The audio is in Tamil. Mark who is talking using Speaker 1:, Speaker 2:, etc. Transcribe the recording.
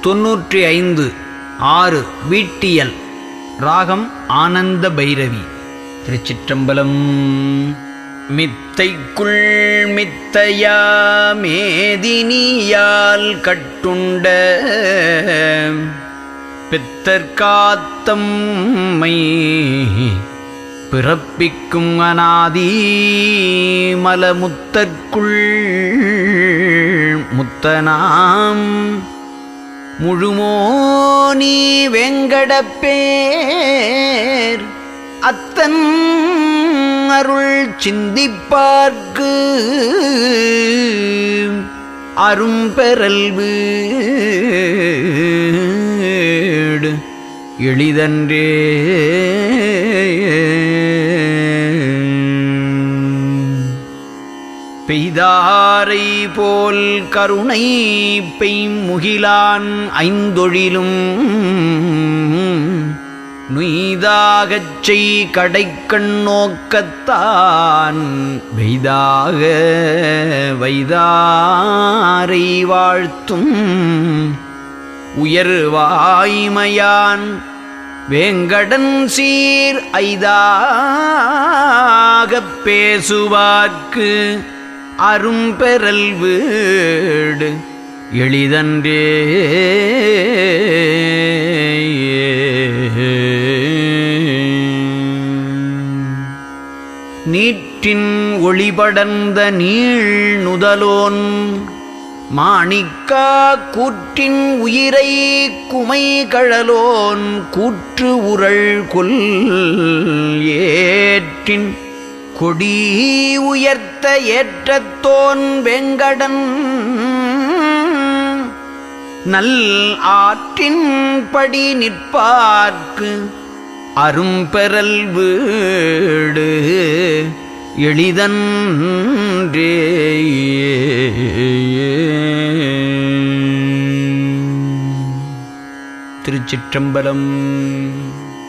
Speaker 1: தொன்னூற்றி ஐந்து ஆறு வீட்டியல் ராகம் ஆனந்த பைரவி திருச்சிற்றம்பலம் மித்தைக்குள் மித்தையா மேதினியால் கட்டுண்ட பித்தற்காத்தம்மை பிறப்பிக்கும் அநாதி மலமுத்தற்குள் முத்தனாம் முழுமோனி வெங்கடப்பேர் அத்தன் அருள் சிந்திப்பார்க்கு அரும்பெறல் வீடு எளிதன்றே பெய்தாரை போல் கருணை பெய்முகிலான் ஐந்தொழிலும் நுய்தாகச் செய் கடைக்கண் நோக்கத்தான் வெய்தாக வைதாரை வாழ்த்தும் உயர்வாய்மையான் வேங்கடன் சீர் ஐதாகப் பேசுவார்க்கு அரும்பெறல் வீடு எளிதன்றே நீற்றின் ஒளிபடர்ந்த நீள் நுதலோன் மாணிக்கா கூற்றின் உயிரை குமை கழலோன் கூற்று உரள் கொல் ஏற்றின் கொடி உயர்த்த ஏற்றத்தோன் வெங்கடன் நல் ஆற்றின் படி நிற்பார்க்கு அரும்பெறல் வீடு எளிதன்றே திருச்சிற்றம்பலம்